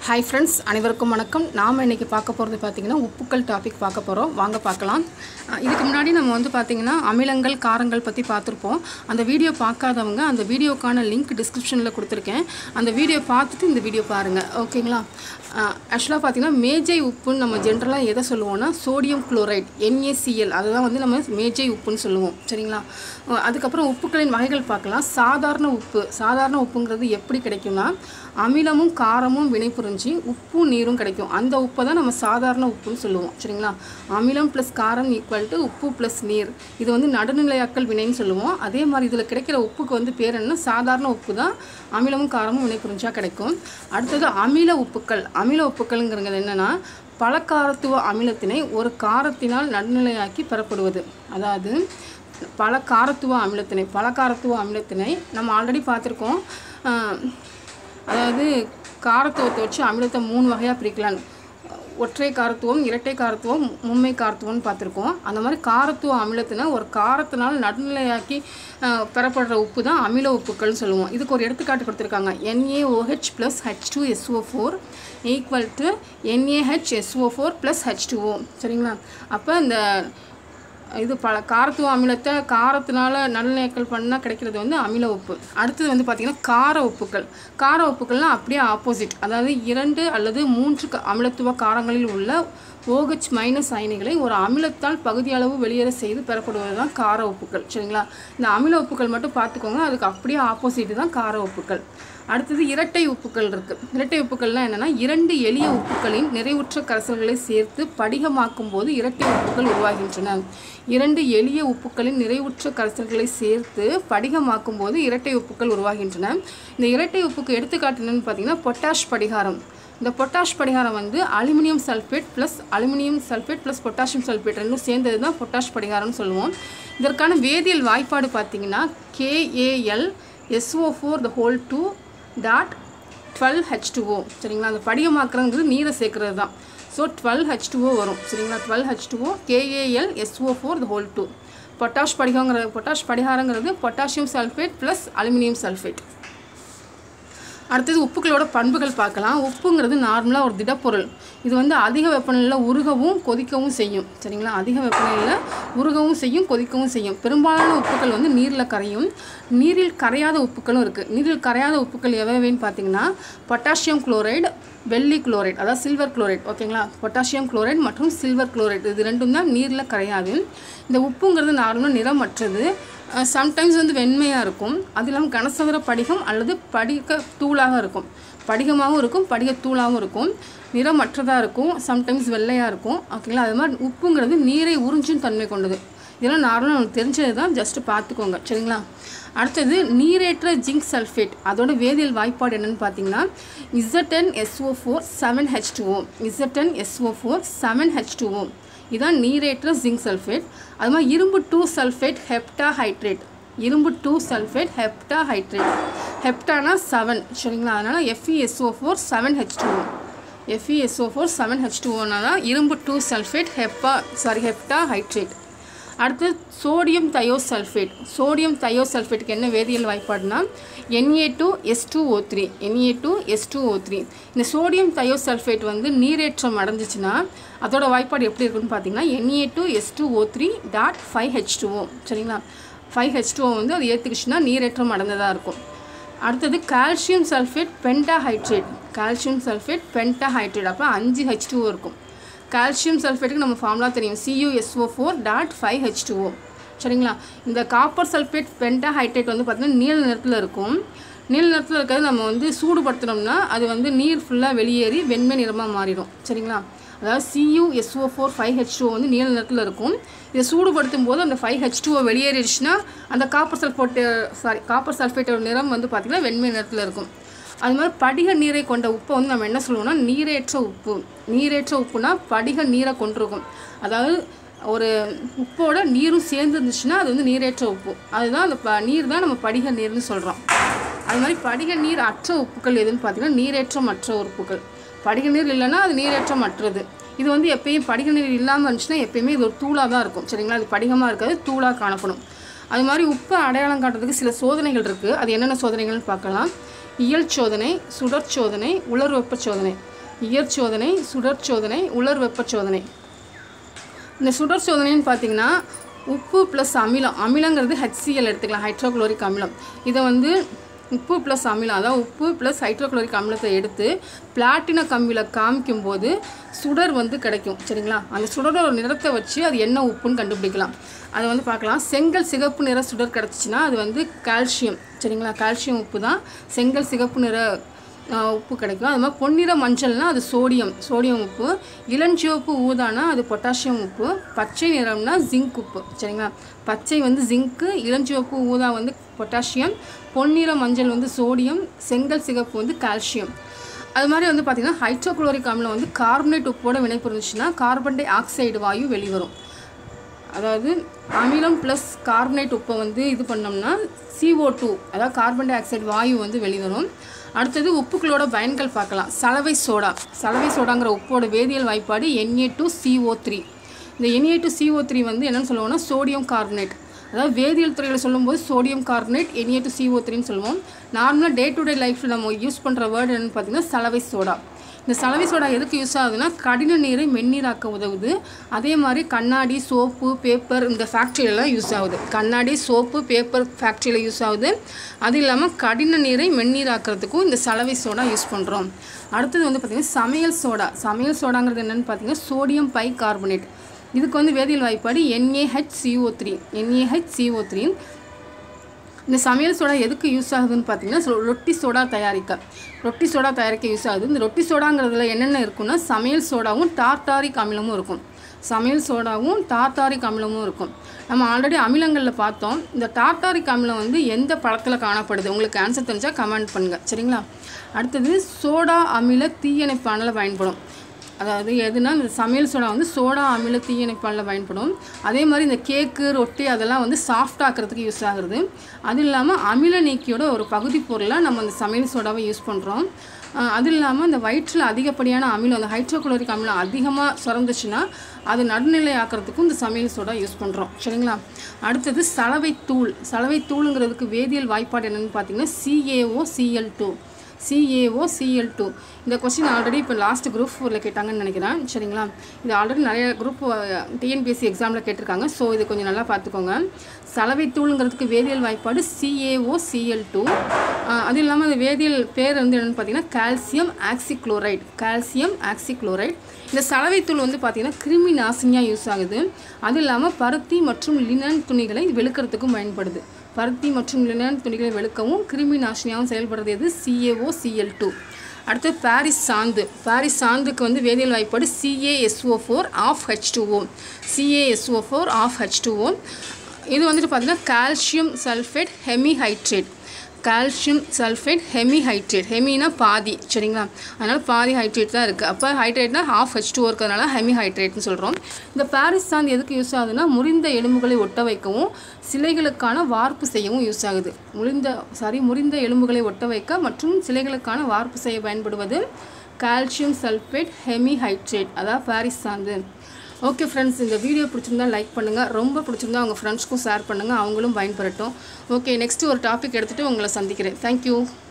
hi friends அனைவருக்கும் வணக்கம் நாம் இன்றைக்கி பார்க்க போகிறது பார்த்திங்கன்னா உப்புக்கள் டாபிக் பார்க்க போகிறோம் வாங்க பார்க்கலாம் அஹ் இதுக்கு முன்னாடி நம்ம வந்து பார்த்திங்கன்னா அமிலங்கள் காரங்கள் பற்றி பார்த்துருப்போம் அந்த வீடியோ பார்க்காதவங்க அந்த வீடியோக்கான லிங்க் டிஸ்கிரிப்ஷனில் கொடுத்துருக்கேன் அந்த வீடியோ பார்த்துட்டு இந்த வீடியோ பாருங்கள் ஓகேங்களா ஆக்சுவலாக பார்த்திங்கன்னா மேஜை உப்புன்னு நம்ம ஜென்ரலாக எதை சொல்லுவோம்னா சோடியம் குளோரைட் NaCl அதுதான் வந்து நம்ம மேஜை உப்புன்னு சொல்லுவோம் சரிங்களா அஹ் அதுக்கப்புறம் உப்புக்களின் வகைகள் பார்க்கலாம் சாதாரண உப்பு சாதாரண உப்புங்கிறது எப்படி கிடைக்கும்னா அமிலமும் காரமும் வினைபுரிஞ்சு உப்பும் நீரும் கிடைக்கும் அந்த உப்பை தான் நம்ம சாதாரண உப்புன்னு சொல்லுவோம் சரிங்களா அமிலம் ப்ளஸ் காரம் ஈக்குவல் டு உப்பு ப்ளஸ் நீர் இது வந்து நடுநிலையாக்கல் வினைன்னு சொல்லுவோம் அதே மாதிரி இதில் கிடைக்கிற உப்புக்கு வந்து பேர் என்ன சாதாரண உப்பு தான் அமிலமும் காரமும் வினைபுரிஞ்சா கிடைக்கும் அடுத்தது அமில உப்புக்கள் அமில உப்புக்கள்ங்கிறது என்னென்னா பலகாரத்துவ அமிலத்தினை ஒரு காரத்தினால் நடுநிலையாக்கி பெறப்படுவது அதாவது பல காரத்துவ அமிலத்தினை பலகாரத்துவ அமிலத்தினை நம்ம ஆல்ரெடி பார்த்துருக்கோம் ஆஹ், அதாவது காரத்துவத்தை வச்சு அமிலத்தை மூணு வகையாக பிரிக்கலாம் ஒற்றை காரத்துவம் இரட்டை காரத்துவம் மும்மை காரத்துவம்னு பார்த்துருக்கோம் அந்த மாதிரி காரத்துவ அமிலத்தினை ஒரு காரத்தினால் நடுநிலையாக்கி ஆஹ், பெறப்படுற உப்பு தான் அமில உப்புக்கள்னு சொல்லுவோம் இதுக்கு ஒரு எடுத்துக்காட்டு கொடுத்துருக்காங்க NaOH plus H two SO four equal to NAH SO four plus H two O சரிங்களா அப்போ இந்த இது பல காரத்துவ அமிலத்தை காரத்தினால நல்லிணக்கல் பண்ணால் கிடைக்கிறது வந்து அமில உப்பு அடுத்தது வந்து பார்த்திங்கன்னா கார உப்புக்கள் கார உப்புக்கள்லாம் அப்படியே ஆப்போசிட் அதாவது இரண்டு அல்லது மூன்று க- அமிலத்துவ காரங்களில் உள்ள OH மைனஸ் அயனிகளை ஒரு அமிலத்தால் பகுதியளவு வெளியேற செய்து பெறப்படுவது தான் கார உப்புக்கள் சரிங்களா இந்த அமில உப்புக்கள் மட்டும் பார்த்துக்கோங்க அதுக்கு அப்படியே ஆப்போசிட் தான் கார உப்புக்கள் அடுத்தது இரட்டை உப்புக்கள் இருக்குது இரட்டை உப்புக்கள்லாம் என்னென்னா இரண்டு எளிய உப்புக்களின் நிறைவுற்ற கரைசல்களை சேர்த்து படிகமாக்கும் போது இரட்டை உப்புக்கள் உருவாகின்றன இரண்டு எளிய உப்புக்களின் நிறைவுற்ற கரைசல்களை சேர்த்து படிகமாக்கும் போது இரட்டை உப்புக்கள் உருவாகின்றன இந்த இரட்டை உப்புக்கு எடுத்துக்காட்டு என்னன்னு பார்த்தீங்கன்னா பொட்டாஷ் படிகாரம் இந்த பொட்டாஷ் படிகாரம் வந்து aluminium sulphate plus aluminium sulphate plus potassium sulphate ரெண்டும் சேர்ந்தது தான் பொட்டாஷ் படிகாரம்னு சொல்லுவோம் இதற்கான வேதியியல் வாய்ப்பாடு பார்த்தீங்கன்னா KAL SO four the whole two dot twelve H two O சரிங்களா அந்த படிகமாக்குறங்கிறது நீரை சேர்க்கறது தான் ஸோ டுவெல் ஹெச் டூஓ வரும் சரிங்களா twelve H two O KAL SO four the whole two potash படிகங்கிறது பொட்டாஷ் படிகாரங்கிறது potassium sulphate plus aluminium sulphate அடுத்தது உப்புகளோட பண்புகள் பார்க்கலாம் உப்புங்கிறது நார்மலாக ஒரு திடப்பொருள் இது வந்து அதிக வெப்பநிலையில் உருகவும் கொதிக்கவும் செய்யும் சரிங்களா அதிக வெப்பநிலையில் உருகவும் செய்யும் கொதிக்கவும் செய்யும் பெரும்பாலான உப்புக்கள் வந்து நீரில் கரையும் நீரில் கரையாத உப்புக்களும் இருக்குது நீரில் கரையாத உப்புக்கள் எவைன்னு பார்த்தீங்கன்னா பொட்டாசியம் குளோரைடு வெள்ளி குளோரைட் அதாவது சில்வர் குளோரைட் ஓகேங்களா பொட்டாசியம் குளோரைட் மற்றும் சில்வர் குளோரைட் இது ரெண்டும் தான் நீரில் கரையாது இந்த உப்புங்கிறது நார்மலாக நிறமற்றது சம்டைம்ஸ் வந்து வெண்மையாக இருக்கும் அது இல்லாமல் கனசதுர படிகம் அல்லது படிக தூளாக இருக்கும் படிகமாகவும் இருக்கும் படிக தூளாகவும் இருக்கும் நிறமற்றதாக இருக்கும் சம்டைம்ஸ் வெள்ளையாக இருக்கும் ஓகேங்களா அது மாதிரி உப்புங்கிறது நீரை உறிஞ்சும் தன்மை கொண்டது இதெல்லாம் நார்மலாக நமக்கு தெரிஞ்சது தான் ஜஸ்ட்டு பார்த்துக்கோங்க சரிங்களா அடுத்தது நீரேற்ற ஜிங்க் சல்ஃபேட் அதோட வேதியியல் வாய்ப்பாடு என்னன்னு பார்த்தீங்கன்னா ZN SO four seven H two O ZN SO four seven H two O இதான் நீரேற்ற ஜிங்க் சல்ஃபேட் அது மாதிரி இரும்பு டூ சல்ஃபேட் ஹெப்டா ஹைட்ரேட் இரும்பு டூ சல்ஃபேட் ஹெப்டா ஹைட்ரேட் ஹெப்டானா செவன் சரிங்களா அதனால் FESO four seven H two FESO four seven H டூனால இரும்பு டூ சல்ஃபேட் ஹெப்பா சாரி ஹெப்டா ஹைட்ரேட் அடுத்து சோடியம் தயோசல்ஃபேட் சோடியம் தயோசல்ஃபேட்டுக்கு என்ன வேதியியல் வாய்ப்பாடுனா NA two S two O three NA two S two O three இந்த சோடியம் தயோசல்ஃபேட் வந்து நீரேற்றம் அடைஞ்சிச்சுன்னா அதோட வாய்ப்பாடு எப்படி இருக்குன்னு பார்த்தீங்கன்னா NA two S two O three dot five H two O சரிங்களா ஃபைவ் ஹெச் டூஓ வந்து அது ஏற்றுக்குச்சுன்னா நீரேற்றம் அடைந்ததாக இருக்கும் அடுத்தது calcium sulphate pentahydrate calcium sulphate pentahydrate அப்போ அஞ்சு ஹெச் டூஓ இருக்கும் கால்சியம் சல்ஃபேட்டுக்கு நம்ம ஃபார்முலா தெரியும் CUSO four dot five H two O சரிங்களா இந்த காப்பர் சல்ஃபேட் பென்டாஹைட்ரேட் வந்து பார்த்திங்கன்னா நீல நிறத்தில் இருக்கும் நீல நிறத்தில் இருக்கிறது நம்ம வந்து சூடுபடுத்தினோம்னா அது வந்து நீர் ஃபுல்லாக வெளியேறி வெண்மை நிறமாக மாறிடும் சரிங்களா அதாவது CUSO four five H two வந்து நீல நிறத்தில் இருக்கும் இதை சூடுபடுத்தும் போது அந்த ஃபைவ் ஹெச் டூவை வெளியேறிடுச்சுன்னா அந்த காப்பர் சல்ஃபேட்டு சாரி காப்பர் சல்ஃபேட்டோட நிறம் வந்து பார்த்திங்கன்னா வெண்மை நிறத்தில் இருக்கும் அது மாதிரி படிக நீரை கொண்ட உப்பை வந்து நம்ம என்ன சொல்லுவோம்னா நீரேற்ற உப்பு நீரேற்ற உப்புனா படிக நீரை கொண்டிருக்கும் அதாவது ஒரு உப்போட நீரும் சேர்ந்து இருந்துச்சுன்னா அது வந்து நீரேற்ற உப்பு அதுதான் அந்த ப நீர் தான் நம்ம படிக நீர்னு சொல்கிறோம் அது மாதிரி படிக நீர் அற்ற உப்புக்கள் எதுன்னு பார்த்தீங்கன்னா நீரேற்றமற்ற உப்புக்கள் படிக நீர் இல்லைன்னா அது நீரேற்றமற்றது இது வந்து எப்பயும் படிக நீர் இல்லாமல் இருந்துச்சுன்னா எப்பயுமே இது ஒரு தூளாக தான் இருக்கும் சரிங்களா அது படிகமாக இருக்காது தூளாக காணப்படும் அது மாதிரி உப்பை அடையாளம் காட்டுறதுக்கு சில சோதனைகள் இருக்குது அது என்னென்ன சோதனைகள்னு பார்க்கலாம் இயல் சோதனை சுடர் சோதனை உலர் வெப்ப சோதனை இயற் சோதனை சுடர் சோதனை உலர் வெப்ப சோதனை இந்த சுடர் சோதனைன்னு பார்த்தீங்கன்னா உப்பு ப்ளஸ் அமிலம் அமிலங்கிறது HCl எடுத்துக்கலாம் ஹைட்ரோகுளோரிக் அமிலம் இதை வந்து உப்பு ப்ளஸ் அமிலம் அதாவது உப்பு ப்ளஸ் ஹைட்ரோகுளோரிக் அமிலத்தை எடுத்து பிளாட்டின கம்பியில் காமிக்கும் போது சுடர் வந்து கிடைக்கும் சரிங்களா அந்த சுடரோட நிறத்தை வச்சு அது என்ன உப்புன்னு கண்டுபிடிக்கலாம் அதை வந்து பார்க்கலாம் செங்கல் சிகப்பு நிற சுடர் கிடச்சிச்சின்னா அது வந்து கால்சியம் சரிங்களா கால்சியம் உப்பு தான் செங்கல் சிகப்பு நிற ஆஹ் உப்பு கிடைக்கும் அது மாதிரி பொன்னிற மஞ்சள்னா அது சோடியம் சோடியம் உப்பு இளஞ்சிவப்பு ஊதானா அது பொட்டாசியம் உப்பு பச்சை நிறம்னா ஜிங்க் உப்பு சரிங்களா பச்சை வந்து ஜிங்க்கு இளஞ்சிவப்பு ஊதா வந்து பொட்டாசியம் பொன்னிற மஞ்சள் வந்து சோடியம் செங்கல் சிகப்பு வந்து கால்சியம் அது மாதிரி வந்து பார்த்திங்கன்னா ஹைட்ரோகுளோரிக் அமிலம் வந்து கார்பனேட் உப்போட வினைபுரிஞ்சுச்சுன்னா கார்பன் டை ஆக்சைடு வாயு வெளிவரும் அதாவது அமிலம் ப்ளஸ் கார்பனேட் உப்பை வந்து இது பண்ணோம்னா CO2 டூ அதாவது கார்பன் டை ஆக்சைடு வாயு வந்து வெளிவரும் அடுத்தது உப்புக்களோட பயன்கள் பார்க்கலாம் சலவை சோடா சலவை சோடாங்கிற உப்போட வேதியியல் வாய்ப்பாடு Na2CO3 டூ சிஓ த்ரீ இந்த Na2CO3 டூ சிஓ த்ரீ வந்து என்னென்னு சொல்லுவோம்னா சோடியம் கார்பனேட் அதாவது வேதியியல் துறையில் சொல்லும்போது sodium carbonate Na2CO3 two CO த்ரீன்னு சொல்லுவோம் நார்மலாக டே டு டே லைஃப்பில் நம்ம யூஸ் பண்ணுற வேர்டு என்னென்னு பார்த்தீங்கன்னா சலவை சோடா இந்த சலவை சோடா எதுக்கு யூஸ் ஆகுதுன்னா கடின நீரை மென்னீராக்க உதவுது அதே மாதிரி கண்ணாடி சோப்பு பேப்பர் இந்த ஃபேக்ட்ரியிலலாம் யூஸ் ஆகுது கண்ணாடி சோப்பு பேப்பர் ஃபேக்ட்ரியில் யூஸ் ஆகுது அது இல்லாமல் கடின நீரை மென்னீராக்கிறதுக்கும் இந்த சலவை சோடா யூஸ் பண்ணுறோம் அடுத்தது வந்து பார்த்திங்கன்னா சமையல் சோடா சமையல் சோடாங்கிறது என்னென்னு பார்த்தீங்கன்னா சோடியம் பை கார்பனேட் இதுக்கு வந்து வேதியியல் வாய்ப்பாடு NaHCO3 த்ரீ NaHCO3 த்ரீ இந்த சமையல் சோடா எதுக்கு யூஸ் ஆகுதுன்னு பார்த்தீங்கன்னா சொ- ரொட்டி சோடா தயாரிக்க ரொட்டி சோடா தயாரிக்க யூஸ் ஆகுது இந்த ரொட்டி சோடாங்கிறதுல என்னென்ன இருக்குன்னா சமையல் சோடாவும் டார்டாரிக் அமிலமும் இருக்கும் சமையல் சோடாவும் டார்டாரிக் அமிலமும் இருக்கும் நம்ம ஆல்ரெடி அமிலங்களில் பார்த்தோம் இந்த டார்டாரிக் அமிலம் வந்து எந்த பழத்தில் காணப்படுது உங்களுக்கு ஆன்சர் தெரிஞ்சால் கமெண்ட் பண்ணுங்கள் சரிங்களா அடுத்தது சோடா அமில தீயணைப்பானில் பயன்படும் அதாவது எதுனா இந்த சமையல் சோடா வந்து சோடா அமில தீயணைப்பானில் பயன்படும் அதே மாதிரி இந்த கேக்கு ரொட்டி அதெல்லாம் வந்து சாஃப்ட் ஆக்கிறதுக்கு யூஸ் ஆகுறது அது இல்லாமல் அமில நீக்கியோட ஒரு பகுதி பொருளாக நம்ம அந்த சமையல் சோடாவை யூஸ் பண்ணுறோம் அது இல்லாமல் இந்த வயிற்றில் அதிகப்படியான அமிலம் அந்த ஹைட்ரோகுளோரிக் அமிலம் அதிகமாக சுரந்துச்சுன்னா அது நடுநிலை ஆக்கிறதுக்கும் இந்த சமையல் சோடா யூஸ் பண்ணுறோம் சரிங்களா அடுத்தது சலவை தூள் சலவை தூளுங்கிறதுக்கு வேதியியல் வாய்ப்பாடு என்னென்னு பார்த்தீங்கன்னா CAO CL two CAO CL two இந்த கொஸ்டின் ஆல்ரெடி இப்போ லாஸ்ட் குரூப் ஃபோரில் கேட்டாங்கன்னு நினைக்கிறேன் சரிங்களா இது ஆல்ரெடி நிறைய குரூப் டிஎன்பிஎஸ்சி எக்ஸாமில் கேட்டிருக்காங்க ஸோ இது கொஞ்சம் நல்லா பார்த்துக்கோங்க சலவை தூளுங்கிறதுக்கு வேதியியல் வாய்ப்பாடு சிஏஓ சிஎல் டூ அது இல்லாமல் அந்த வேதியியல் பேர் வந்து என்னென்னு பார்த்தீங்கன்னா கால்சியம் ஆக்சிக்ளோரைட் கால்சியம் ஆக்சிக்ளோரைட் இந்த சலவை தூள் வந்து பார்த்திங்கன்னா கிருமி நாசினியாக யூஸ் ஆகுது அது இல்லாமல் பருத்தி மற்றும் லினன் துணிகளை வெளுக்கிறதுக்கும் பயன்படுது பருத்தி மற்றும் லினன் துணிகளை வெளுக்கவும் கிருமி நாசினியாகவும் செயல்படுறது எது சிஏஓ சிஎல் டூ அடுத்து பாரிஸ் சாந்து பாரிஸ் சாந்துக்கு வந்து வேதியியல் வாய்ப்பாடு CASO four half H two O CASO four half H two O இது வந்துட்டு பார்த்தீங்கன்னா calcium sulphate hemihydrate calcium sulphate hemihydrate ஹெமினா பாதி சரிங்களா அதனால் பாதி ஹைட்ரேட் தான் இருக்குது அப்போ ஹைட்ரேட்னா ஹாஃப் ஹெச் டூ இருக்கிறதுனால ஹெமிஹைட்ரேட்னு சொல்கிறோம் இந்த பாரிஸ் சாந்து எதுக்கு யூஸ் ஆகுதுன்னா முறிந்த எலும்புகளை ஒட்ட வைக்கவும் சிலைகளுக்கான வார்ப்பு செய்யவும் யூஸ் ஆகுது முறிந்த சாரி முறிந்த எலும்புகளை ஒட்ட வைக்க மற்றும் சிலைகளுக்கான வார்ப்பு செய்ய பயன்படுவது கால்சியம் சல்ஃபேட் ஹெமிஹைட்ரேட் அதாவது பாரிஸ் சாந்து ஓகே ஃப்ரெண்ட்ஸ் இந்த வீடியோ பிடிச்சிருந்தா லைக் பண்ணுங்கள் ரொம்ப பிடிச்சிருந்தா உங்கள் ஃப்ரெண்ட்ஸ்க்கும் ஷேர் பண்ணுங்கள் அவங்களும் பயன்பெறட்டும் ஓகே நெக்ஸ்ட்டு ஒரு டாபிக் எடுத்துகிட்டு உங்களை சந்திக்கிறேன் தேங்க்யூ